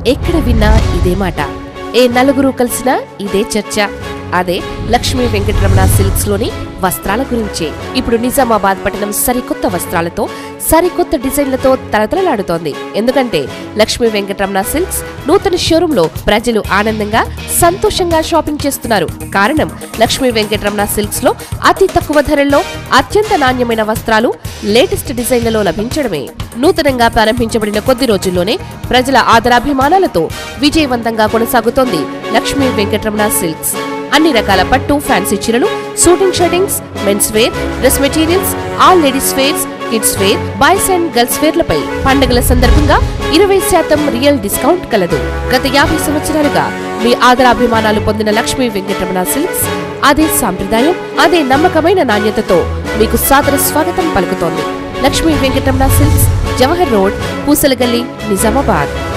ఎక్కడ విన్నా ఇదే మాట ఏ నలుగురు కలిసినా ఇదే చర్చ అదే లక్ష్మీ వెంకటరమణ సిల్క్స్ లోని వస్త్రాల గురించే ఇప్పుడు నిజామాబాద్ పట్టణం సరికొత్త వస్త్రాలతో సరికొత్త డిజైన్లతో తలతలలాడుతోంది ఎందుకంటే లక్ష్మీ వెంకటరమణ సిల్క్స్ నూతన షోరూమ్ లో ప్రజలు ఆనందంగా సంతోషంగా షాపింగ్ చేస్తున్నారు కారణం లక్ష్మీ వెంకటరమణ సిల్క్స్ లో అతి తక్కువ ధరల్లో అత్యంత నాణ్యమైన వస్త్రాలు లేటెస్ట్ డిజైన్లలో లభించడమే నూతనంగా ప్రారంభించబడిన కొద్ది రోజుల్లోనే ప్రజల ఆదరాభిమానాలతో విజయవంతంగా కొనసాగుతోంది లక్ష్మీ వెంకటరమణ సిల్క్స్ అన్ని రకాల పట్టు ఫ్యాన్సీ చీరలు suiting shirtings men's wear dress materials all ladies wears kids wear boys and girls వేర్లపై పండుగల సందర్భంగా ఇరవై శాతం రియల్ డిస్కౌంట్ కలదు గత యాభై సంవత్సరాలుగా మీ ఆదరాభిమానాలు పొందిన లక్ష్మీ వెంకటరమణ సిల్క్స్ అదే సాంప్రదాయం అదే నమ్మకమైన నాణ్యతతో మీకు సాదర స్వాగతం పలుకుతోంది లక్ష్మీ వెంకటరమణ సిల్క్స్ జవహర్ రోడ్ పూసలగల్లి నిజామాబాద్